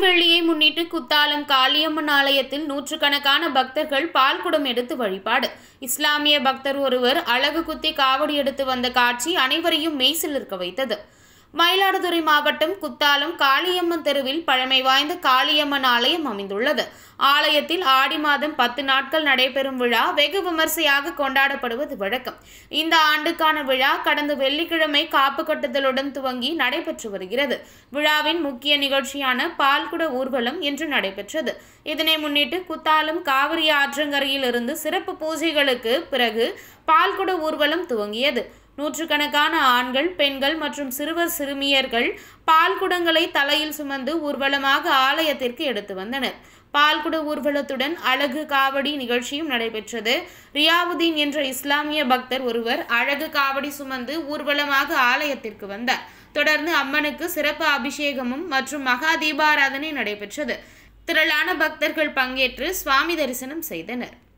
வெள்ளியை முன்னிட்டு குத்தாலம் காளியம்மன் ஆலயத்தில் நூற்றுக்கணக்கான பக்தர்கள் பால்குடம் எடுத்து வழிபாடு இஸ்லாமிய பக்தர் ஒருவர் அழகு குத்தி காவடி எடுத்து வந்த காட்சி அனைவரையும் மெய்சிலிருக்க வைத்தது மயிலாடுதுறை மாவட்டம் குத்தாலம் காளியம்மன் தெருவில் பழமை வாய்ந்த காளியம்மன் ஆலயம் அமைந்துள்ளது ஆலயத்தில் ஆடி மாதம் பத்து நாட்கள் நடைபெறும் விழா வெகு விமர்சையாக கொண்டாடப்படுவது வழக்கம் இந்த ஆண்டுக்கான விழா கடந்த வெள்ளிக்கிழமை காப்பு கட்டுதலுடன் துவங்கி நடைபெற்று வருகிறது விழாவின் முக்கிய நிகழ்ச்சியான பால்குட ஊர்வலம் இன்று நடைபெற்றது இதனை முன்னிட்டு குத்தாலம் காவிரி ஆற்றங்கரையில் இருந்து சிறப்பு பூஜைகளுக்கு பிறகு பால்குட ஊர்வலம் துவங்கியது நூற்றுக்கணக்கான ஆண்கள் பெண்கள் மற்றும் சிறுவர் சிறுமியர்கள் பால்குடங்களை தலையில் சுமந்து ஊர்வலமாக ஆலயத்திற்கு எடுத்து வந்தனர் பால்குட ஊர்வலத்துடன் அழகு காவடி நிகழ்ச்சியும் நடைபெற்றது ரியாவுதீன் என்ற இஸ்லாமிய பக்தர் ஒருவர் அழகு காவடி சுமந்து ஊர்வலமாக ஆலயத்திற்கு வந்தார் தொடர்ந்து அம்மனுக்கு சிறப்பு அபிஷேகமும் மற்றும் மகா தீபாராதனை நடைபெற்றது திரளான பக்தர்கள் பங்கேற்று சுவாமி தரிசனம் செய்தனர்